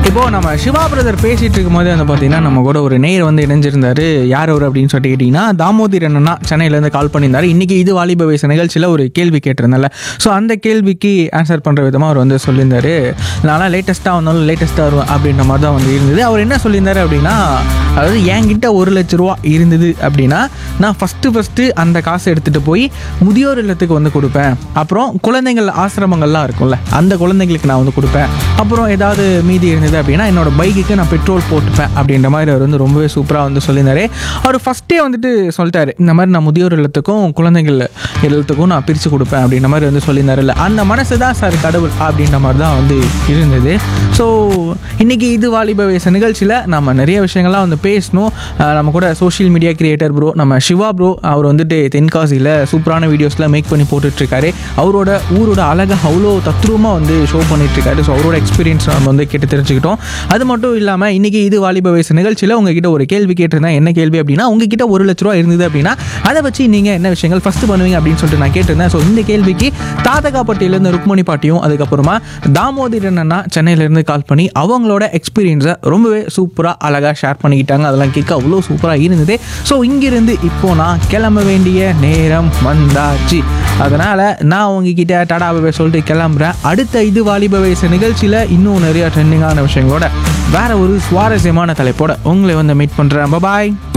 இப்போது நம்ம சிவா பிரதர் பேசிகிட்டு இருக்கும்போது வந்து பார்த்தீங்கன்னா நம்ம கூட ஒரு நேயர் வந்து இணைஞ்சிருந்தாரு யார் அவர் அப்படின்னு சொல்லிட்டு கேட்டிங்கன்னா தாமோதர் அண்ணா சென்னையிலேருந்து கால் பண்ணியிருந்தாரு இன்றைக்கி இது வாலிப வயசு நிகழ்ச்சியில் ஒரு கேள்வி கேட்டிருந்தால ஸோ அந்த கேள்விக்கு ஆன்சர் பண்ணுற விதமாக அவர் வந்து சொல்லியிருந்தாரு நான்லாம் லேட்டஸ்ட்டாக வந்தாலும் லேட்டஸ்ட்டாக வருவேன் அப்படின்ற மாதிரி தான் வந்து இருந்தது அவர் என்ன சொல்லியிருந்தாரு அப்படின்னா அதாவது என்கிட்ட ஒரு லட்ச ரூபா இருந்தது அப்படின்னா நான் ஃபஸ்ட்டு ஃபஸ்ட்டு அந்த காசை எடுத்துகிட்டு போய் முதியோர் இல்லத்துக்கு வந்து கொடுப்பேன் அப்புறம் குழந்தைகள் ஆசிரமங்கள்லாம் இருக்கும்ல அந்த குழந்தைங்களுக்கு நான் வந்து கொடுப்பேன் அப்புறம் ஏதாவது மீதி இருந்தது அப்படின்னா என்னோட பைக்குக்கு நான் பெட்ரோல் போட்டுப்பேன் அப்படின்ற மாதிரி அவர் வந்து ரொம்பவே சூப்பராக வந்து சொல்லியிருந்தாரு அவர் ஃபஸ்ட்டே வந்துட்டு சொல்லிட்டாரு இந்த மாதிரி நான் முதியோர் இல்லத்துக்கும் குழந்தைகள் இல்லத்துக்கும் நான் பிரித்து கொடுப்பேன் அப்படின்ற மாதிரி வந்து சொல்லியிருந்தாருல்ல அந்த மனசு தான் சார் கடவுள் அப்படின்ற மாதிரி தான் வந்து இருந்தது ஸோ இன்றைக்கி இது வாலிப வயசு நிகழ்ச்சியில் நம்ம நிறைய விஷயங்கள்லாம் வந்து பேசணும் அஹ் நம்ம கூட சோஷியல் மீடியா கிரியேட்டர் ப்ரோ நம்ம சிவா ப்ரோ அவர் வந்துட்டு தென்காசியில் சூப்பரான வீடியோஸ்லாம் மேக் பண்ணி போட்டுட்ருக்காரு அவரோட ஊரோட அழகை அவ்வளோ தத்ரூபமாக வந்து ஷோ பண்ணிட்டுருக்காரு ஸோ அவரோட எக்ஸ்பீரியன்ஸ் நம்ம வந்து கேட்டு தெரிஞ்சுக்கிட்டோம் அது மட்டும் இல்லாமல் இன்றைக்கி இது வாலிப வயசு நிகழ்ச்சியில் உங்ககிட்ட ஒரு கேள்வி கேட்டிருந்தேன் என்ன கேள்வி அப்படின்னா உங்ககிட்ட ஒரு லட்ச ரூபா இருந்தது அப்படின்னா அதை வச்சு நீங்கள் என்ன விஷயங்கள் ஃபஸ்ட்டு பண்ணுவீங்க அப்படின்னு சொல்லிட்டு நான் கேட்டிருந்தேன் ஸோ இந்த கேள்விக்கு தாதகாப்பட்டியிலேருந்து ருக்மணி பாட்டியும் அதுக்கப்புறமா தாமோதரன் அண்ணா சென்னையிலேருந்து கால் பண்ணி அவங்களோட எக்ஸ்பீரியன்ஸை ரொம்பவே சூப்பராக அழகாக ஷேர் பண்ணிக்கிட்டாங்க அதெல்லாம் கேட்க அவ்வளோ சூப்பராக இருந்தது ஸோ இங்கிருந்து இப்போ நான் கிளம்ப வேண்டிய நேரம் வந்தாச்சு அதனால் நான் உங்ககிட்ட டடாபை சொல்லிட்டு கிளம்புறேன் அடுத்த இது வாலிப வயசு நிகழ்ச்சியில் இன்னும் நிறைய ட்ரெண்டிங்கான விஷயங்களோட வேற ஒரு சுவாரஸ்யமான தலைப்போட உங்களை வந்து மீட் பண்ணுறேன் பாய்